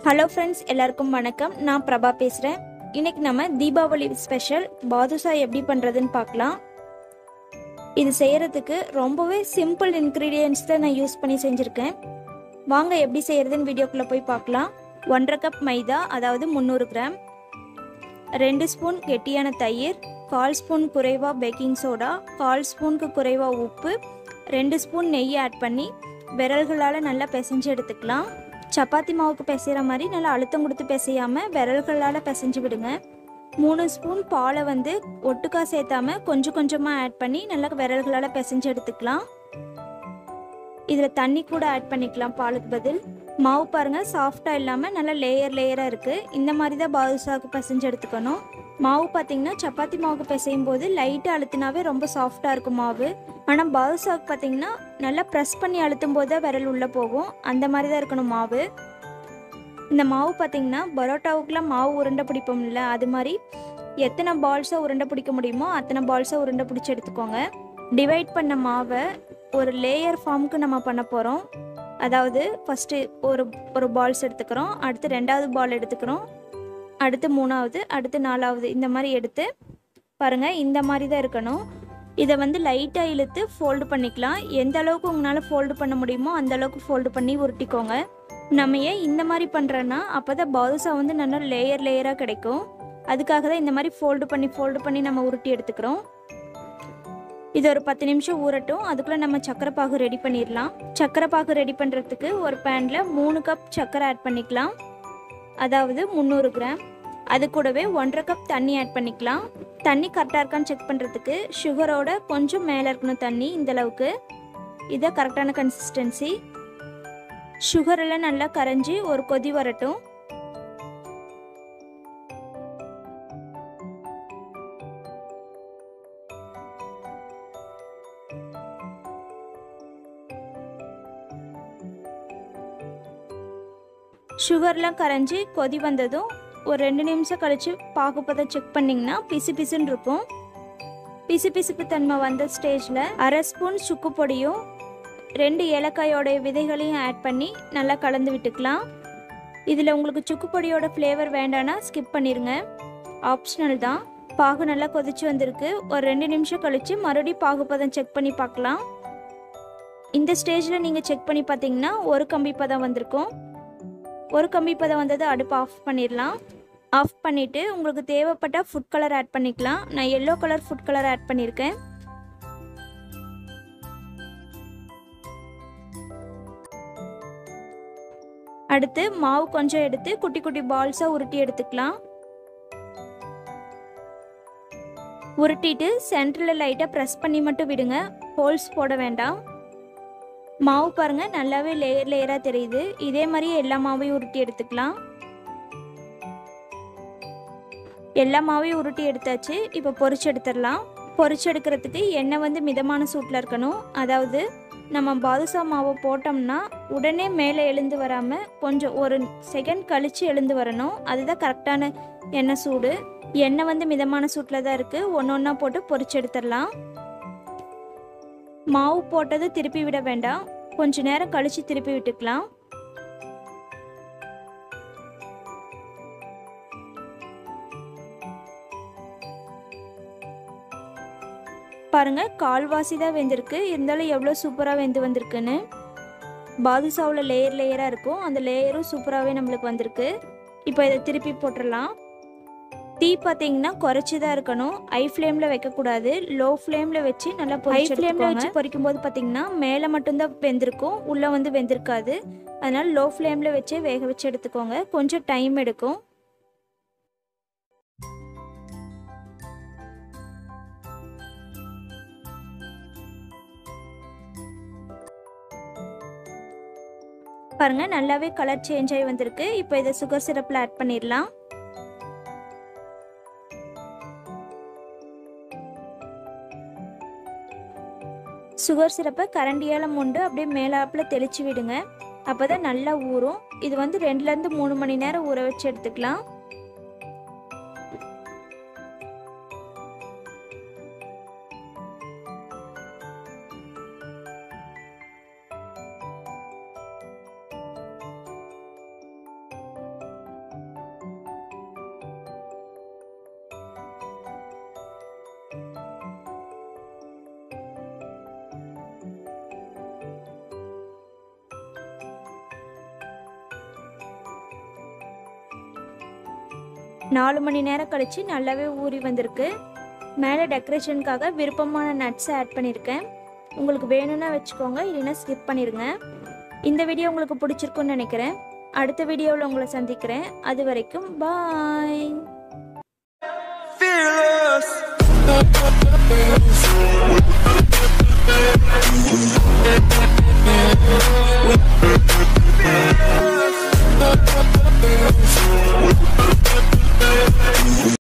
Hello friends எல்லாருக்கும் வணக்கம் நான் பிரபா பேசுகிறேன் இன்னைக்கு நம்ம தீபாவளி ஸ்பெஷல் பாதுஷா எப்படி பண்ணுறதுன்னு பார்க்கலாம் இது செய்யறதுக்கு ரொம்பவே சிம்பிள் இன்க்ரீடியன்ஸ் தான் நான் யூஸ் பண்ணி செஞ்சுருக்கேன் வாங்க எப்படி செய்யறதுன்னு வீடியோக்குள்ளே போய் பார்க்கலாம் ஒன்றரை கப் மைதா அதாவது முந்நூறு கிராம் ரெண்டு ஸ்பூன் கெட்டியான தயிர் கால் ஸ்பூன் குறைவா பேக்கிங் சோடா கால் ஸ்பூனுக்கு குறைவா உப்பு ரெண்டு ஸ்பூன் நெய் ஆட் பண்ணி விரல்களால் நல்லா பிசைஞ்சு எடுத்துக்கலாம் சப்பாத்தி மாவுக்கு பிசைகிற மாதிரி நல்லா அழுத்தம் கொடுத்து பிசையாமல் விரல்களால் பிசைஞ்சு விடுங்க மூணு ஸ்பூன் பாலை வந்து ஒட்டுக்கா சேர்த்தாம கொஞ்சம் கொஞ்சமாக ஆட் பண்ணி நல்லா விரல்களால் பிசைஞ்சு எடுத்துக்கலாம் இதில் தண்ணி கூட ஆட் பண்ணிக்கலாம் பாலுக்கு பதில் மாவு பாருங்கள் சாஃப்டாக இல்லாமல் நல்லா லேயர் லேயராக இருக்குது இந்த மாதிரி தான் பாதுஷாவுக்கு பிசைஞ்சு எடுத்துக்கணும் மாவு பார்த்தீங்கன்னா சப்பாத்தி மாவுக்கு பிசையும் போது லைட்டாக அழுத்தினாவே ரொம்ப சாஃப்டாக இருக்கும் மாவு ஆனால் பாதுஷாவுக்கு பார்த்தீங்கன்னா நல்லா ப்ரெஸ் பண்ணி அழுத்தும் போது தான் விரல் உள்ளே போகும் அந்த மாதிரி தான் இருக்கணும் மாவு இந்த மாவு பார்த்தீங்கன்னா பரோட்டாவுக்குலாம் மாவு உருண்டை பிடிப்போம்ல அது மாதிரி எத்தனை பால்ஸை உருண்டை பிடிக்க முடியுமோ அத்தனை பால்ஸை உருண்டை பிடிச்சி எடுத்துக்கோங்க டிவைட் பண்ண மாவை ஒரு லேயர் ஃபார்முக்கு நம்ம பண்ண போகிறோம் அதாவது ஃபஸ்ட்டு ஒரு ஒரு பால்ஸ் எடுத்துக்கிறோம் அடுத்து ரெண்டாவது பால் எடுத்துக்கிறோம் அடுத்து மூணாவது அடுத்து நாலாவது இந்த மாதிரி எடுத்து பாருங்கள் இந்த மாதிரி தான் இருக்கணும் இதை வந்து லைட்டாக இழுத்து ஃபோல்டு பண்ணிக்கலாம் எந்த அளவுக்கு உங்களால் ஃபோல்டு பண்ண முடியுமோ அந்த அளவுக்கு ஃபோல்டு பண்ணி உருட்டிக்கோங்க நம்ம ஏன் இந்த மாதிரி பண்ணுறோன்னா அப்போ தான் பாதுஷா வந்து நல்லா லேயர் லேயராக கிடைக்கும் அதுக்காக தான் இந்த மாதிரி ஃபோல்டு பண்ணி ஃபோல்டு பண்ணி நம்ம உருட்டி எடுத்துக்கிறோம் இது ஒரு பத்து நிமிஷம் ஊறட்டும் அதுக்குள்ளே நம்ம சக்கரை பாகு ரெடி பண்ணிடலாம் சக்கரை பாகு ரெடி பண்ணுறதுக்கு ஒரு பேனில் மூணு கப் சக்கரை ஆட் பண்ணிக்கலாம் அதாவது முந்நூறு கிராம் அது கூடவே ஒன்றரை கப் தண்ணி ஆட் பண்ணிக்கலாம் தண்ணி கரெக்டாக இருக்கான்னு செக் பண்ணுறதுக்கு சுகரோட கொஞ்சம் மேலே இருக்கணும் தண்ணி இந்த அளவுக்கு இதை கரெக்டான கன்சிஸ்டன்சி சுகர் எல்லாம் நல்லா கரைஞ்சி ஒரு கொதி வரட்டும் சுகர்லாம் கரைஞ்சி கொதி வந்ததும் ஒரு ரெண்டு நிமிஷம் கழித்து பாகுப்பதை செக் பண்ணிங்கன்னா பிசு பிசுன்னு இருக்கும் பிசு பிசுப்பு தன்மை வந்த ஸ்டேஜில் அரை ஸ்பூன் சுக்கு பொடியும் ரெண்டு ஏலக்காயோட விதைகளையும் ஆட் பண்ணி நல்லா கலந்து விட்டுக்கலாம் இதில் உங்களுக்கு சுக்கு பொடியோட ஃப்ளேவர் வேண்டான்னா ஸ்கிப் பண்ணிடுங்க ஆப்ஷனல் தான் பாகு நல்லா கொதிச்சு வந்திருக்கு ஒரு ரெண்டு நிமிஷம் கழித்து மறுபடியும் பாகுப்பதம் செக் பண்ணி பார்க்கலாம் இந்த ஸ்டேஜில் நீங்கள் செக் பண்ணி பார்த்தீங்கன்னா ஒரு கம்பி பதம் வந்திருக்கும் ஒரு கம்பி பதம் வந்தது அடுப்பு ஆஃப் பண்ணிடலாம் ஆஃப் பண்ணிவிட்டு உங்களுக்கு தேவைப்பட்ட ஃபுட் கலர் ஆட் பண்ணிக்கலாம் நான் yellow colour food colour add பண்ணியிருக்கேன் அடுத்து மாவு கொஞ்சம் எடுத்து குட்டி குட்டி பால்ஸாக உருட்டி எடுத்துக்கலாம் உருட்டிட்டு சென்டரில் லைட்டாக ப்ரெஸ் பண்ணி மட்டும் விடுங்க ஹோல்ஸ் போட வேண்டாம் மாவு பாருங்கள் நல்லாவே லேயர் லேயராக தெரியுது இதே மாதிரி எல்லா மாவையும் உருட்டி எடுத்துக்கலாம் எல்லா மாவையும் உருட்டி எடுத்தாச்சு இப்போ பொரிச்சு எடுத்துடலாம் பொரிச்சு எடுக்கிறதுக்கு எண்ணெய் வந்து மிதமான சூட்டில் இருக்கணும் அதாவது நம்ம பாதுஷா மாவை போட்டோம்னா உடனே மேலே எழுந்து வராமல் கொஞ்சம் ஒரு செகண்ட் கழித்து எழுந்து வரணும் அதுதான் கரெக்டான எண்ணெய் சூடு எண்ணெய் வந்து மிதமான சூட்டில் தான் இருக்குது ஒன்று ஒன்றா போட்டு பொரிச்சு எடுத்துடலாம் மாவு போட்டது திருப்பி விட வேண்டாம் கொஞ்ச நேரம் கழித்து திருப்பி விட்டுக்கலாம் பாருங்க கால்வாசி தான் வெந்திருக்கு இருந்தாலும் எவ்வளோ சூப்பராக வெந்து வந்திருக்குன்னு பாதுஷாவில் லேயர் லேயராக இருக்கும் அந்த லேயரும் சூப்பராகவே நம்மளுக்கு வந்திருக்கு இப்போ இதை திருப்பி போட்டுடலாம் தீ பார்த்தீங்கன்னா குறைச்சி தான் இருக்கணும் ஐ ஃப்ளேமில் வைக்கக்கூடாது லோ ஃப்ளேமில் வச்சு நல்லா ஹை ஃப்ளேமில் வச்சு பொரிக்கும் போது பார்த்தீங்கன்னா மேலே மட்டும்தான் வெந்திருக்கும் உள்ளே வந்து வெந்திருக்காது அதனால் லோ ஃப்ளேமில் வச்சே வேக வச்சு எடுத்துக்கோங்க கொஞ்சம் டைம் எடுக்கும் பாருங்கள் நல்லாவே கலர் சேஞ்ச் ஆகி வந்திருக்கு இப்போ இதை சுகர் சிரப்பில் ஆட் பண்ணிடலாம் சுகர் சிரப்பை கரண்டியால் மொண்டு அப்படியே மேலாப்பில் தெளித்து விடுங்க அப்போ தான் நல்லா ஊறும் இது வந்து ரெண்டுலேருந்து மூணு மணி நேரம் ஊற வச்சு எடுத்துக்கலாம் நாலு மணி நேரம் கழித்து நல்லாவே ஊறி வந்திருக்கு மேலே டெக்கரேஷனுக்காக விருப்பமான நட்ஸ் ஆட் பண்ணியிருக்கேன் உங்களுக்கு வேணும்னா வச்சுக்கோங்க இல்லைன்னா ஸ்கிப் பண்ணிடுங்க இந்த வீடியோ உங்களுக்கு பிடிச்சிருக்குன்னு நினைக்கிறேன் அடுத்த வீடியோவில் உங்களை சந்திக்கிறேன் அது வரைக்கும் பாய் Fearless.